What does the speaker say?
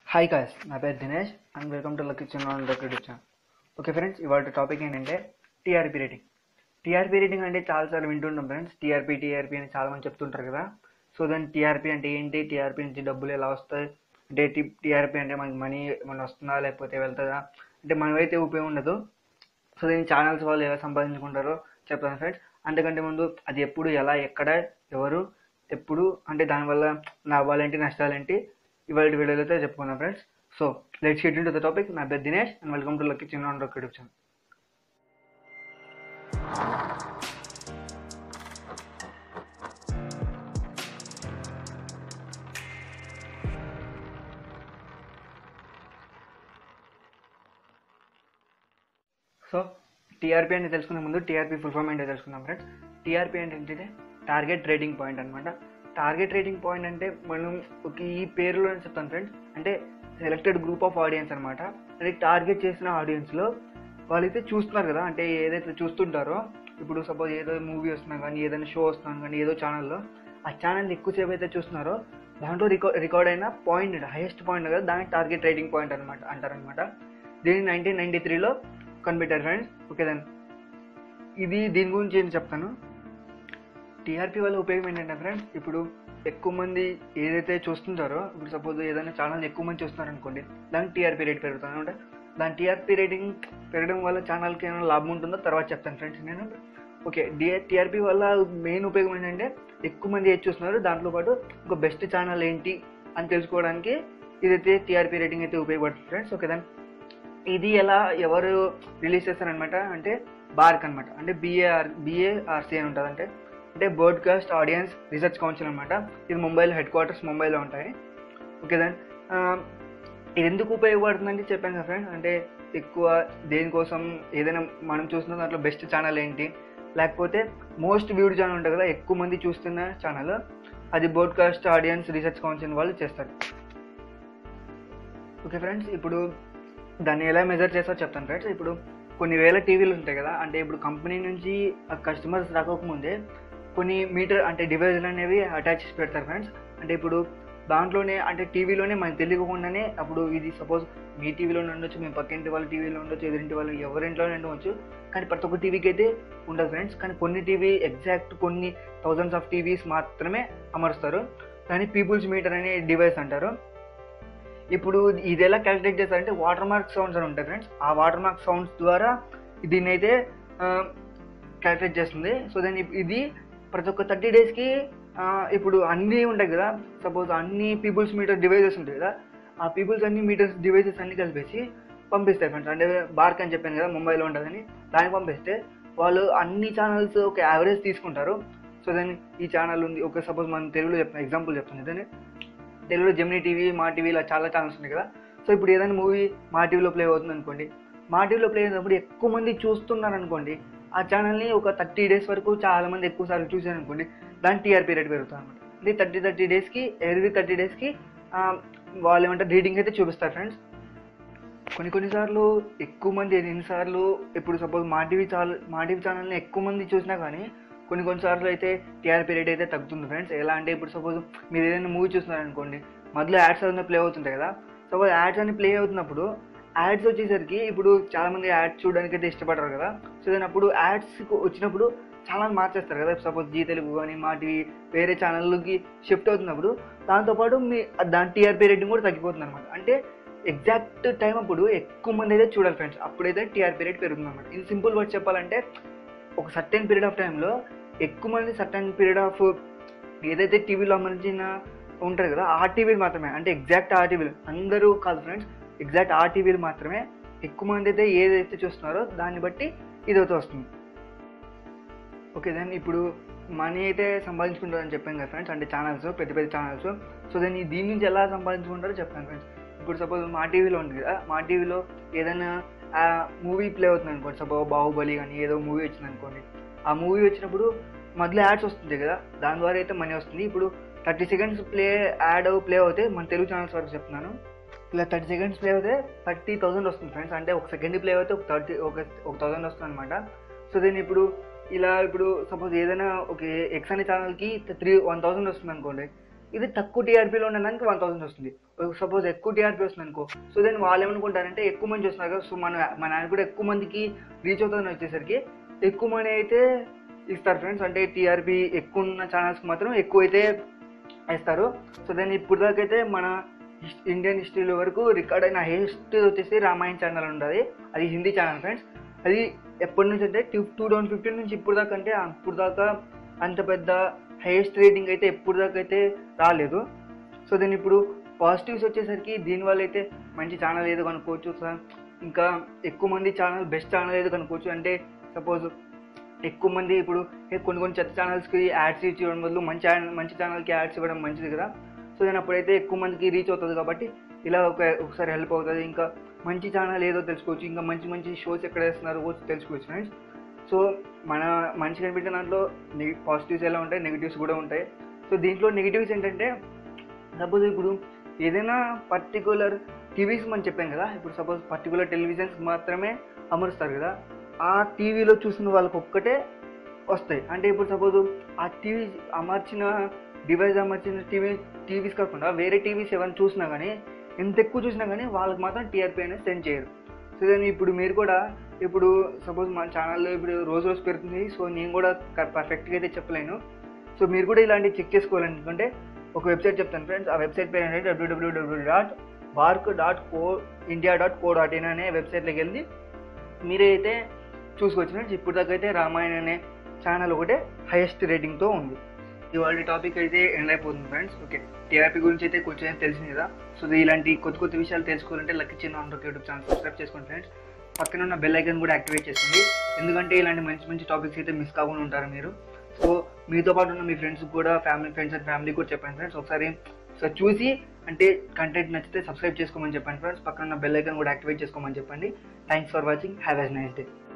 hi guys నా పేరు Dinesh and welcome to lucky Chinna lucky channel okay friends ఇవాళ topic ఏంటంటే టీఆర్పీ రేటింగ్ టీఆర్పీ రేటింగ్ అంటే చాలాసార్లు వింటుంటాం ఫ్రెండ్స్ టీఆర్పీ టీఆర్పీ అని చాలా మంది చెప్తుంటారు కదా సో దాని టీఆర్పీ అంటే ఏంటి టీఆర్పీ నుంచి డబ్బులు ఎలా వస్తాయి అంటే టీఆర్పీ అంటే మనకి మనీ మన వస్తుందా లేకపోతే వెళ్తుందా అంటే మనమైతే ఉపయోగం ఉండదు సో దీని ఛానల్స్ వాళ్ళు ఎలా సంపాదించుకుంటారో చెప్తాను ఫ్రెండ్స్ అంతకంటే ముందు అది ఎప్పుడు ఎలా ఎక్కడ ఎవరు ఎప్పుడు అంటే దానివల్ల లాభాలేంటి నష్టాలేంటి ఇవాళ వీడియోలో అయితే చెప్పుకుందాం friends so let's get into the topic నా పేరు Dinesh and welcome to lucky Chinna YouTube channel so TRP అంటే తెలుసుకునే ముందు టీఆర్పీ ఫుల్ ఫామ్ ఏంటో తెలుసుకుందాం ఫ్రెండ్స్ టీఆర్పీ అంటే ఏంటంటే టార్గెట్ రేటింగ్ పాయింట్ అనమాట టార్గెట్ రేటింగ్ పాయింట్ అంటే మనం ఒక ఈ పేరులో చెప్తాను ఫ్రెండ్స్ అంటే సెలెక్టెడ్ గ్రూప్ ఆఫ్ ఆడియన్స్ అనమాట అంటే టార్గెట్ చేసిన ఆడియన్స్లో వాళ్ళైతే చూస్తున్నారు కదా అంటే ఏదైతే చూస్తుంటారో ఇప్పుడు సపోజ్ ఏదో మూవీ వస్తున్నా కానీ ఏదైనా షో వస్తున్నాను కానీ ఏదో ఛానల్లో ఆ ఛానల్ ఎక్కువసేపు అయితే చూస్తున్నారో దాంట్లో రికార్డ్ రికార్డ్ అయిన పాయింట్ హైయెస్ట్ పాయింట్ కదా దానికి టార్గెట్ రేటింగ్ పాయింట్ అనమాట అంటారనమాట దీన్ని నైన్టీన్ నైన్టీ త్రీలో కనిపెట్టారు ఫ్రెండ్స్ ఓకే దెన్ ఇది దీని గురించి ఏం చెప్తాను టీఆర్పీ వల్ల ఉపయోగం ఏంటంటే ఫ్రెండ్స్ ఇప్పుడు ఎక్కువ మంది ఏదైతే చూస్తుంటారో ఇప్పుడు సపోజ్ ఏదైనా ఛానల్ ఎక్కువ మంది చూస్తున్నారు అనుకోండి దానికి టీఆర్పీ రేట్ పెరుగుతుంది అనమాట దాని టీఆర్పీ రేటింగ్ పెరగడం వల్ల ఛానల్కి ఏమైనా లాభం ఉంటుందో తర్వాత చెప్తాను ఫ్రెండ్స్ నేను ఓకే డి టీఆర్పీ వల్ల మెయిన్ ఉపయోగం ఏంటంటే ఎక్కువ మంది ఏది చూస్తున్నారు దాంట్లో పాటు ఒక బెస్ట్ ఛానల్ ఏంటి అని తెలుసుకోవడానికి ఇదైతే టీఆర్పీ రేటింగ్ అయితే ఉపయోగపడుతుంది ఫ్రెండ్స్ ఓకే దాని ఇది ఎలా ఎవరు రిలీజ్ చేస్తారనమాట అంటే బార్క్ అనమాట అంటే బిఏఆర్ బిఏఆర్సి అని ఉంటుంది అంటే అంటే బ్రాడ్కాస్ట్ ఆడియన్స్ రీసెర్చ్ కౌన్సిల్ అనమాట ఇది ముంబైలో హెడ్ క్వార్టర్స్ ముంబైలో ఉంటాయి ఓకే దెన్ ఇది ఎందుకు ఉపయోగపడుతుందంటే చెప్పాను కదా ఫ్రెండ్ అంటే ఎక్కువ దేనికోసం ఏదైనా మనం చూస్తున్న దాంట్లో బెస్ట్ ఛానల్ ఏంటి లేకపోతే మోస్ట్ వ్యూడ్ ఛానల్ ఉంటుంది కదా ఎక్కువ మంది చూస్తున్న ఛానల్ అది బ్రాడ్కాస్ట్ ఆడియన్స్ రీసెర్చ్ కౌన్సిల్ వాళ్ళు చేస్తారు ఓకే ఫ్రెండ్స్ ఇప్పుడు దాన్ని ఎలా మెజర్ చేస్తారో చెప్తాను ఫ్రెండ్స్ ఇప్పుడు కొన్ని వేల టీవీలు ఉంటాయి కదా అంటే ఇప్పుడు కంపెనీ నుంచి కస్టమర్స్ రాకముందే కొన్ని మీటర్ అంటే డివైజులు అనేవి అటాచ్ చేసి పెడతారు ఫ్రెండ్స్ అంటే ఇప్పుడు దాంట్లోనే అంటే టీవీలోనే మనకు తెలియకుండానే అప్పుడు ఇది సపోజ్ మీ టీవీలోనే ఉండొచ్చు మీ పక్కింటి వాళ్ళ టీవీలో ఉండొచ్చు ఎదురింటి వాళ్ళు ఎవరింట్లోనే ఉండవచ్చు కానీ ప్రతి ఒక్క టీవీకి అయితే ఉండదు ఫ్రెండ్స్ కానీ కొన్ని టీవీ ఎగ్జాక్ట్ కొన్ని థౌజండ్స్ ఆఫ్ టీవీస్ మాత్రమే అమరుస్తారు దాన్ని పీపుల్స్ మీటర్ అనే డివైస్ అంటారు ఇప్పుడు ఇది ఎలా క్యాలిక్యులేట్ చేస్తారంటే వాటర్ మార్క్ సౌండ్స్ అని ఉంటాయి ఫ్రెండ్స్ ఆ వాటర్ మార్క్ సౌండ్స్ ద్వారా దీన్ని అయితే క్యాలిక్యులేట్ చేస్తుంది సో దాని ఇది ప్రతి ఒక్క థర్టీ డేస్కి ఇప్పుడు అన్నీ ఉంటాయి కదా సపోజ్ అన్ని పీపుల్స్ మీటర్ డివైజెస్ ఉంటాయి కదా ఆ పీపుల్స్ అన్ని మీటర్స్ డివైజెస్ అన్ని కలిపేసి పంపిస్తాయి ఫ్రెండ్స్ అంటే బార్క్ అని చెప్పాను కదా ముంబైలో ఉంటుందని దానికి పంపిస్తే వాళ్ళు అన్ని ఛానల్స్ ఒక యావరేజ్ తీసుకుంటారు సో దాన్ని ఈ ఛానల్ ఉంది ఒక సపోజ్ మనం తెలుగులో చెప్తాను ఎగ్జాంపుల్ చెప్తాను ఇదని తెలుగులో జెమినీ టీవీ మా టీవీ ఇలా చాలా ఛానల్స్ ఉన్నాయి కదా సో ఇప్పుడు ఏదైనా మూవీ మా టీవీలో ప్లే అవుతుంది అనుకోండి మా టీవీలో ప్లే అయినప్పుడు ఎక్కువ మంది చూస్తున్నారు అనుకోండి ఆ ఛానల్ని ఒక థర్టీ డేస్ వరకు చాలా మంది ఎక్కువ సార్లు చూసారు అనుకోండి దాని టీఆర్పీ రేట్ పెరుగుతుంది అనమాట అంటే థర్టీ థర్టీ డేస్కి ఎవ్రీ థర్టీ డేస్కి వాళ్ళు ఏమంటారు రీడింగ్ అయితే చూపిస్తారు ఫ్రెండ్స్ కొన్ని కొన్నిసార్లు ఎక్కువ మంది ఎన్నిసార్లు ఇప్పుడు సపోజ్ మా టీవీ ఛానల్ మా టీవీ ఛానల్ని ఎక్కువ మంది చూసినా కానీ కొన్ని కొన్నిసార్లు అయితే టీఆర్పీ రేట్ అయితే తగ్గుతుంది ఫ్రెండ్స్ ఎలా అంటే ఇప్పుడు సపోజ్ మీరు ఏదైనా మూవీ చూస్తున్నారనుకోండి మొదలు యాడ్స్ అన్నీ ప్లే అవుతుంటాయి కదా సపోజ్ యాడ్స్ అన్ని ప్లే అవుతున్నప్పుడు యాడ్స్ వచ్చేసరికి ఇప్పుడు చాలామంది యాడ్స్ చూడడానికి అయితే ఇష్టపడరు కదా సో దాని అప్పుడు యాడ్స్ వచ్చినప్పుడు చాలా మార్చేస్తారు కదా సపోజ్ జీ తెలుగు కానీ మా టీవీ వేరే ఛానల్కి షిఫ్ట్ అవుతున్నప్పుడు దాంతోపాటు మీ దాని టీఆర్పీ రేటింగ్ కూడా తగ్గిపోతుంది అనమాట అంటే ఎగ్జాక్ట్ టైం అప్పుడు ఎక్కువ మంది అయితే చూడాలి ఫ్రెండ్స్ అప్పుడైతే టీఆర్పీ రేట్ పెరుగుతుంది అనమాట ఇన్ సింపుల్ వర్డ్ చెప్పాలంటే ఒక సర్టెన్ పీరియడ్ ఆఫ్ టైంలో ఎక్కువ మంది సర్టెన్ పీరియడ్ ఆఫ్ ఏదైతే టీవీలో అమర్చిన ఉంటారు కదా ఆ టీవీలు మాత్రమే అంటే ఎగ్జాక్ట్ ఆ టీవీలు అందరూ కాదు ఫ్రెండ్స్ ఎగ్జాక్ట్ ఆ టీవీలు మాత్రమే ఎక్కువ మంది అయితే ఏదైతే చూస్తున్నారో దాన్ని బట్టి ఇది అయితే వస్తుంది ఓకే దెన్ ఇప్పుడు మనీ అయితే సంపాదించుకుంటారని చెప్పాను కదా ఫ్రెండ్స్ అంటే ఛానల్స్ పెద్ద పెద్ద ఛానల్స్ సో దాన్ని దీని నుంచి ఎలా సంపాదించుకుంటారో చెప్తాను ఫ్రెండ్స్ ఇప్పుడు సపోజ్ మా టీవీలో ఉంది కదా మా టీవీలో ఏదైనా మూవీ ప్లే అవుతుంది అనుకోండి సపోజ్ బాహుబలి కానీ ఏదో మూవీ వచ్చింది అనుకోండి ఆ మూవీ వచ్చినప్పుడు మొదలు యాడ్స్ వస్తుంది కదా దాని ద్వారా అయితే మనీ వస్తుంది ఇప్పుడు thirty seconds play ad play అవుతే మన తెలుగు ఛానల్స్ వరకు చెప్తున్నాను ఇలా థర్టీ సెకండ్స్ ప్లే అవుతే థర్టీ థౌసండ్ వస్తుంది ఫ్రెండ్స్ అంటే ఒక సెకండ్ ప్లే అవుతే ఒక థర్టీ ఒక ఒక థౌసండ్ వస్తుంది అనమాట సో దీన్ని ఇప్పుడు ఇలా ఇప్పుడు సపోజ్ ఏదైనా ఒక ఎక్స్ అనే ఛానల్కి త్రీ వన్ థౌసండ్ వస్తుంది అనుకోండి ఇది తక్కువ టీఆర్పీలో ఉన్నదానికి వన్ థౌసండ్ వస్తుంది సపోజ్ ఎక్కువ టీఆర్పీ వస్తుంది అనుకో సో దెన్ వాళ్ళు ఏమనుకుంటారంటే ఎక్కువ మంది వస్తున్నారు కదా సో మన మన యాడ్ కూడా ఎక్కువ మందికి రీచ్ అవుతుందని వచ్చేసరికి ఎక్కువ మనీ అయితే ఇస్తారు ఫ్రెండ్స్ అంటే టీఆర్పీ ఎక్కువ ఉన్న ఛానల్స్కి మాత్రం ఎక్కువ అయితే ఇస్తారు సో దెన్ ఇప్పుడు దాకా అయితే మన హిస్- ఇండియన్ హిస్టరీలో వరకు రికార్డ్ అయిన హైయెస్ట్ వచ్చేసి రామాయణ ఛానల్ ఉంటుంది అది హిందీ ఛానల్ ఫ్రెండ్స్ అది ఎప్పటి నుంచి అంటే టూ టూ థౌజండ్ ఫిఫ్టీన్ నుంచి ఇప్పుడు దాకా అంటే అప్పుడు దాకా అంత పెద్ద హైయెస్ట్ రేటింగ్ అయితే ఎప్పుడు దాకా అయితే రాలేదు సో దెన్ ఇప్పుడు పాజిటివ్స్ వచ్చేసరికి దీనివల్ల అయితే మంచి ఛానల్ ఏదో కనుక్కోవచ్చు సో ఇంకా ఎక్కువ మంది ఛానల్ బెస్ట్ ఛానల్ ఏదో కనుక్కోవచ్చు అంటే సపోజ్ ఎక్కువ మంది ఇప్పుడు ఏ కొన్ని కొన్ని చెత్త ఛానల్స్కి యాడ్స్ ఇచ్చి ఇవ్వడం బదులు మంచి ఛానల్ మంచి ఛానల్కి యాడ్స్ ఇవ్వడం మంచిది కదా సో నేను అప్పుడైతే ఎక్కువ మందికి రీచ్ అవుతుంది కాబట్టి ఇలా ఒక ఒకసారి హెల్ప్ అవుతుంది ఇంకా మంచి ఛానల్ ఏదో తెలుసుకోవచ్చు ఇంకా మంచి మంచి షోస్ ఎక్కడ వేస్తున్నారో కూడా తెలుసుకోవచ్చు ఫ్రెండ్స్ సో మన మంచి కనిపించిన దాంట్లో నెగి పాజిటివ్స్ ఎలా ఉంటాయి నెగిటివ్స్ కూడా ఉంటాయి సో దీంట్లో నెగిటివ్స్ ఏంటంటే సపోజ్ ఇప్పుడు ఏదైనా పర్టికులర్ టీవీస్ మనం చెప్పాం కదా ఇప్పుడు సపోజ్ పర్టికులర్ టెలివిజన్స్ మాత్రమే అమరుస్తారు కదా ఆ టీవీలో చూసిన వాళ్ళకి ఒక్కటే వస్తాయి అంటే ఇప్పుడు సపోజ్ ఆ టీవీ అమర్చిన డివైస్ అమర్చిన టీవీ టీవీస్ కాకుండా వేరే టీవీస్ ఏమైనా చూసినా కానీ ఎంత ఎక్కువ చూసినా కానీ వాళ్ళకి మాత్రం టీఆర్పీ అనేది సెండ్ చేయరు సో దెన్ ఇప్పుడు మీరు కూడా ఇప్పుడు సపోజ్ మన ఛానల్లో ఇప్పుడు రోజు రోజు పెరుగుతుంది సో నేను కూడా పర్ఫెక్ట్గా అయితే చెప్పలేను సో మీరు కూడా ఇలాంటివి చెక్ చేసుకోవాలనుకుంటే ఒక వెబ్సైట్ చెప్తాను ఫ్రెండ్స్ ఆ వెబ్సైట్ పేరు ఏంటంటే W W W dot BARC dot co India dot co dot in అనే వెబ్సైట్లోకి వెళ్ళి మీరైతే చూసుకోవచ్చు ఫ్రెండ్స్ ఇప్పుడు దాకా అయితే రామాయణ అనే ఛానల్ ఒకటే హైయెస్ట్ రేటింగ్తో ఉంది ఇవాళ టాపిక్ అయితే ఎండ్ అయిపోతుంది ఫ్రెండ్స్ ఓకే టీఆర్పీ గురించి అయితే కొంచెం తెలిసింది కదా సో ఇలాంటి కొత్త కొత్త విషయాలు తెలుసుకోవాలంటే lucky Chinna Andhra YouTube channel subscribe చేసుకోండి ఫ్రెండ్స్ పక్కన ఉన్న బెల్ ఐకన్ కూడా యాక్టివేట్ చేస్తుంది ఎందుకంటే ఇలాంటి మంచి మంచి టాపిక్స్ అయితే మిస్ కాకుండా ఉంటారు మీరు సో మీతో పాటు ఉన్న మీ ఫ్రెండ్స్ కూడా ఫ్యామిలీ ఫ్రెండ్స్ అండ్ ఫ్యామిలీ కూడా చెప్పండి ఫ్రెండ్స్ ఒకసారి సో చూసి అంటే కంటెంట్ నచ్చితే సబ్స్క్రైబ్ చేసుకోమని చెప్పండి ఫ్రెండ్స్ పక్కన ఉన్న బెల్ ఐకన్ కూడా యాక్టివేట్ చేసుకోమని చెప్పండి thanks for watching have a nice day